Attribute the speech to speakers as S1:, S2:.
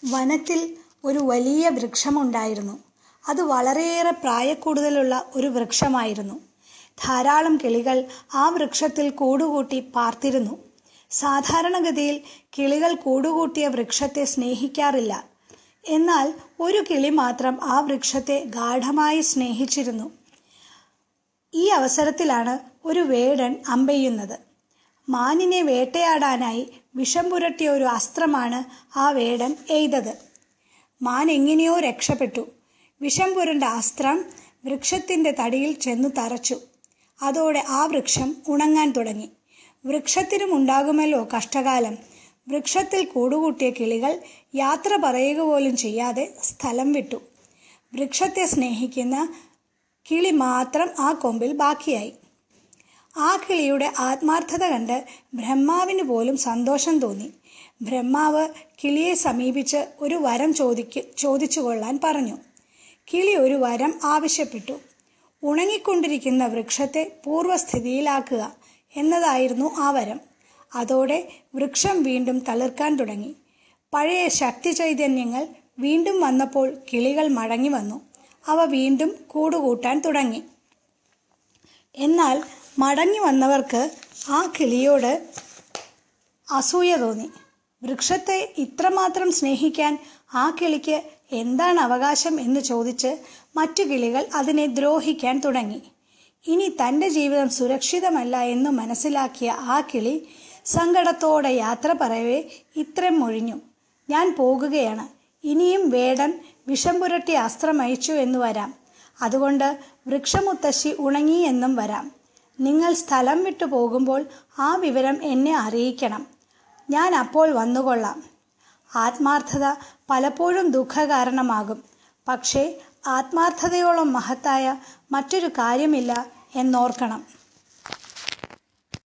S1: വനത്തിൽ ഒരു വലിയ വൃക്ഷമുണ്ടായിരുന്നു അത് വളരെയേറെ പ്രായക്കൂടുതലുള്ള ഒരു വൃക്ഷമായിരുന്നു ധാരാളം കിളികൾ ആ വൃക്ഷത്തിൽ കൂടുകൂട്ടി പാർത്തിരുന്നു സാധാരണഗതിയിൽ കിളികൾ കൂടുകൂട്ടിയ വൃക്ഷത്തെ സ്നേഹിക്കാറില്ല എന്നാൽ ഒരു കിളി മാത്രം ആ വൃക്ഷത്തെ ഗാഠമായി സ്നേഹിച്ചിരുന്നു ഈ അവസരത്തിലാണ് ഒരു വേടൻ അമ്പെയ്യുന്നത് മാനിനെ വേട്ടയാടാനായി വിഷം പുരട്ടിയ ഒരു അസ്ത്രമാണ് ആ വേടൻ എയ്തത് മാൻ എങ്ങനെയോ രക്ഷപ്പെട്ടു വിഷം പുരണ്ട അസ്ത്രം വൃക്ഷത്തിൻ്റെ തടിയിൽ ചെന്നു തറച്ചു അതോടെ ആ വൃക്ഷം ഉണങ്ങാൻ തുടങ്ങി വൃക്ഷത്തിനും ഉണ്ടാകുമല്ലോ കഷ്ടകാലം വൃക്ഷത്തിൽ കൂടുകൂട്ടിയ കിളികൾ യാത്ര പറയുക പോലും ചെയ്യാതെ സ്ഥലം വിട്ടു വൃക്ഷത്തെ സ്നേഹിക്കുന്ന കിളി മാത്രം ആ കൊമ്പിൽ ബാക്കിയായി ആ കിളിയുടെ ആത്മാർത്ഥത കണ്ട് ബ്രഹ്മാവിന് പോലും സന്തോഷം തോന്നി ബ്രഹ്മാവ് കിളിയെ സമീപിച്ച് ഒരു വരം ചോദിക്ക് ചോദിച്ചു കൊള്ളാൻ പറഞ്ഞു കിളി ഒരു വരം ആവശ്യപ്പെട്ടു ഉണങ്ങിക്കൊണ്ടിരിക്കുന്ന വൃക്ഷത്തെ പൂർവ്വസ്ഥിതിയിലാക്കുക എന്നതായിരുന്നു ആ വരം അതോടെ വൃക്ഷം വീണ്ടും തളിർക്കാൻ തുടങ്ങി പഴയ ശക്തി ചൈതന്യങ്ങൾ വീണ്ടും വന്നപ്പോൾ കിളികൾ മടങ്ങി വന്നു അവ വീണ്ടും കൂടുകൂട്ടാൻ തുടങ്ങി എന്നാൽ മടങ്ങി വന്നവർക്ക് ആ കിളിയോട് അസൂയ തോന്നി വൃക്ഷത്തെ ഇത്രമാത്രം സ്നേഹിക്കാൻ ആ കിളിക്ക് എന്താണ് അവകാശം എന്ന് ചോദിച്ച് മറ്റു കിളികൾ അതിനെ ദ്രോഹിക്കാൻ തുടങ്ങി ഇനി തൻ്റെ ജീവിതം സുരക്ഷിതമല്ല എന്ന് മനസ്സിലാക്കിയ ആ കിളി സങ്കടത്തോടെ യാത്ര പറയവേ ഇത്രയും മൊഴിഞ്ഞു ഞാൻ പോകുകയാണ് ഇനിയും വേടൻ വിഷം പുരട്ടി അസ്ത്രം അയച്ചു എന്ന് വരാം അതുകൊണ്ട് വൃക്ഷമുത്തശ്ശി ഉണങ്ങി എന്നും വരാം നിങ്ങൾ സ്ഥലം വിട്ടു പോകുമ്പോൾ ആ വിവരം എന്നെ അറിയിക്കണം ഞാൻ അപ്പോൾ വന്നുകൊള്ളാം ആത്മാർത്ഥത പലപ്പോഴും ദുഃഖകാരണമാകും പക്ഷേ ആത്മാർത്ഥതയോളം മഹത്തായ മറ്റൊരു കാര്യമില്ല എന്നോർക്കണം